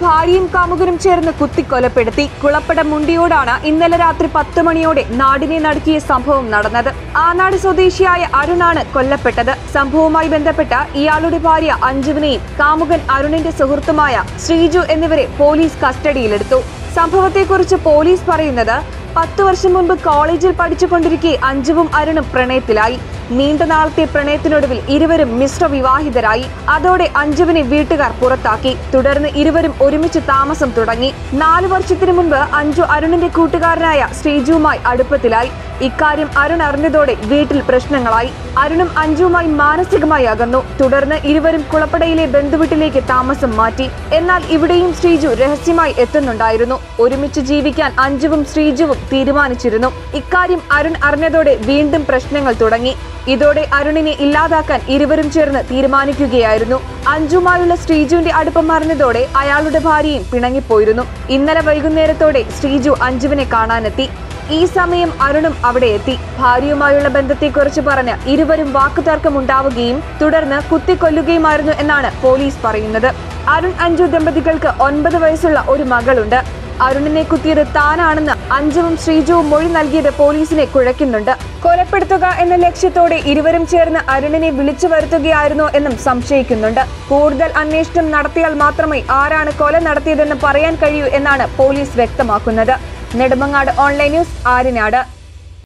ഭാര്യയും കാമുകനും ചേർന്ന് കുത്തിക്കൊലപ്പെടുത്തി കുളപ്പട മുണ്ടിയോടാണ് ഇന്നലെ രാത്രി പത്ത് മണിയോടെ നാടിനെ നടുക്കിയ സംഭവം നടന്നത് ആനാട് സ്വദേശിയായ അരുണാണ് കൊല്ലപ്പെട്ടത് സംഭവവുമായി ബന്ധപ്പെട്ട ഇയാളുടെ ഭാര്യ അഞ്ജുവിനെയും കാമുകൻ അരുണിന്റെ സുഹൃത്തുമായ ശ്രീജു എന്നിവരെ പോലീസ് കസ്റ്റഡിയിലെടുത്തു സംഭവത്തെക്കുറിച്ച് പോലീസ് പറയുന്നത് പത്തു വർഷം മുൻപ് കോളേജിൽ പഠിച്ചുകൊണ്ടിരിക്കെ അഞ്ജുവും അരുണും പ്രണയത്തിലായി നീണ്ട നാളത്തെ പ്രണയത്തിനൊടുവിൽ ഇരുവരും മിശ്ര വിവാഹിതരായി അതോടെ അഞ്ജുവിനെ വീട്ടുകാർ പുറത്താക്കി തുടർന്ന് ഇരുവരും ഒരുമിച്ച് താമസം തുടങ്ങി നാലു വർഷത്തിനു മുൻപ് അഞ്ജു അരുണിന്റെ കൂട്ടുകാരനായ ശ്രീജുവുമായി അടുപ്പത്തിലായി ഇക്കാര്യം അരുൺ അറിഞ്ഞതോടെ വീട്ടിൽ പ്രശ്നങ്ങളായി അരുണും അഞ്ജുവുമായി മാനസികമായി അകന്നു തുടർന്ന് ഇരുവരും കുളപ്പടയിലെ ബന്ധുവീട്ടിലേക്ക് താമസം മാറ്റി എന്നാൽ ഇവിടെയും ശ്രീജു രഹസ്യമായി എത്തുന്നുണ്ടായിരുന്നു ഒരുമിച്ച് ജീവിക്കാൻ അഞ്ജുവും ശ്രീജുവും തീരുമാനിച്ചിരുന്നു ഇക്കാര്യം അരുൺ അറിഞ്ഞതോടെ വീണ്ടും പ്രശ്നങ്ങൾ തുടങ്ങി ഇതോടെ അരുണിനെ ഇല്ലാതാക്കാൻ ഇരുവരും ചേർന്ന് തീരുമാനിക്കുകയായിരുന്നു അഞ്ജുമായുള്ള ശ്രീജുവിന്റെ അടുപ്പം അറിഞ്ഞതോടെ അയാളുടെ ഭാര്യയും പിണങ്ങിപ്പോയിരുന്നു ഇന്നലെ വൈകുന്നേരത്തോടെ ശ്രീജു അഞ്ജുവിനെ കാണാനെത്തി ഈ സമയം അരുണും അവിടെ എത്തി ഭാര്യയുമായുള്ള ബന്ധത്തെക്കുറിച്ച് പറഞ്ഞ് ഇരുവരും വാക്കുതർക്കം ഉണ്ടാവുകയും തുടർന്ന് കുത്തിക്കൊല്ലുകയുമായിരുന്നു എന്നാണ് പോലീസ് പറയുന്നത് അരുൺ അഞ്ജു ദമ്പതികൾക്ക് ഒൻപത് വയസ്സുള്ള ഒരു മകളുണ്ട് അരുണിനെ കുത്തിയത് താനാണെന്ന് അഞ്ജുവും ശ്രീജുവും മൊഴി നൽകിയത് പോലീസിനെ കുഴയ്ക്കുന്നുണ്ട് കൊലപ്പെടുത്തുക എന്ന ലക്ഷ്യത്തോടെ ഇരുവരും ചേർന്ന് അരുണിനെ വിളിച്ചു വരുത്തുകയായിരുന്നോ എന്നും സംശയിക്കുന്നുണ്ട് കൂടുതൽ അന്വേഷണം നടത്തിയാൽ മാത്രമേ ആരാണ് കൊല നടത്തിയതെന്ന് പറയാൻ കഴിയൂ എന്നാണ് പോലീസ് വ്യക്തമാക്കുന്നത് നെടുമങ്ങാട് ഓൺലൈൻ ന്യൂസ് ആര്യനാട്